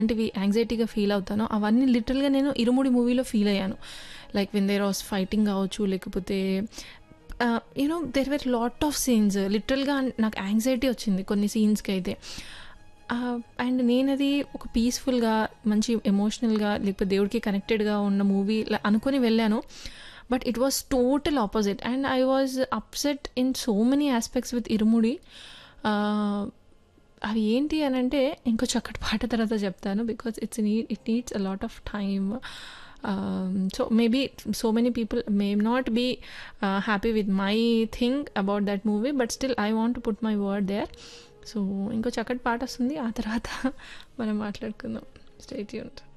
లాంటివి యాంగ్జైటీగా ఫీల్ అవుతానో అవన్నీ లిటరల్గా నేను ఇరుముడి మూవీలో ఫీల్ అయ్యాను like when there was fighting కావచ్చు లేకపోతే you know there were lot of scenes లిటరల్గా నాకు యాంగ్జైటీ వచ్చింది కొన్ని సీన్స్కి అయితే అండ్ నేను అది ఒక పీస్ఫుల్గా మంచి ఎమోషనల్గా లేకపోతే దేవుడికి కనెక్టెడ్గా ఉన్న మూవీ అనుకొని వెళ్ళాను but it was total opposite and I was upset in so many aspects with Irumudi అవి ఏంటి అని అంటే ఇంకో చక్కటి పాట తర్వాత చెప్తాను బికాస్ ఇట్స్ నీ it needs a lot of time so maybe so many people may not be happy with my thing about that movie but still I want to put my word there so ఇంకో చక్కటి పాట వస్తుంది ఆ తర్వాత మనం మాట్లాడుకుందాం state unit